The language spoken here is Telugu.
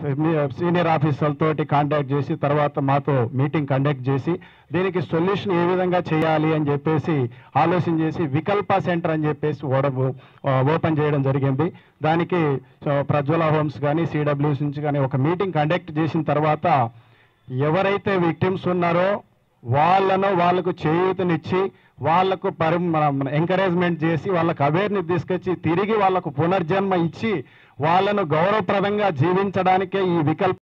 సీనియర్ ఆఫీసర్లతోటి కాంటాక్ట్ చేసి తర్వాత మాతో మీటింగ్ కండక్ట్ చేసి దీనికి సొల్యూషన్ ఏ విధంగా చేయాలి అని చెప్పేసి ఆలోచన చేసి వికల్ప సెంటర్ అని చెప్పేసి ఓడబు ఓపెన్ చేయడం జరిగింది దానికి సో, ప్రజ్వల హోమ్స్ కానీ సిడబ్ల్యూస్ నుంచి కానీ ఒక మీటింగ్ కండక్ట్ చేసిన తర్వాత ఎవరైతే విక్టిమ్స్ ఉన్నారో వాళ్ళను వాళ్ళకు చేయూతనిచ్చి వాళ్ళకు పరి ఎంకరేజ్మెంట్ చేసి వాళ్ళకు అవేర్నెస్ తీసుకొచ్చి తిరిగి వాళ్ళకు పునర్జన్మ ఇచ్చి వాళ్ళను గౌరవప్రదంగా జీవించడానికే ఈ వికల్ప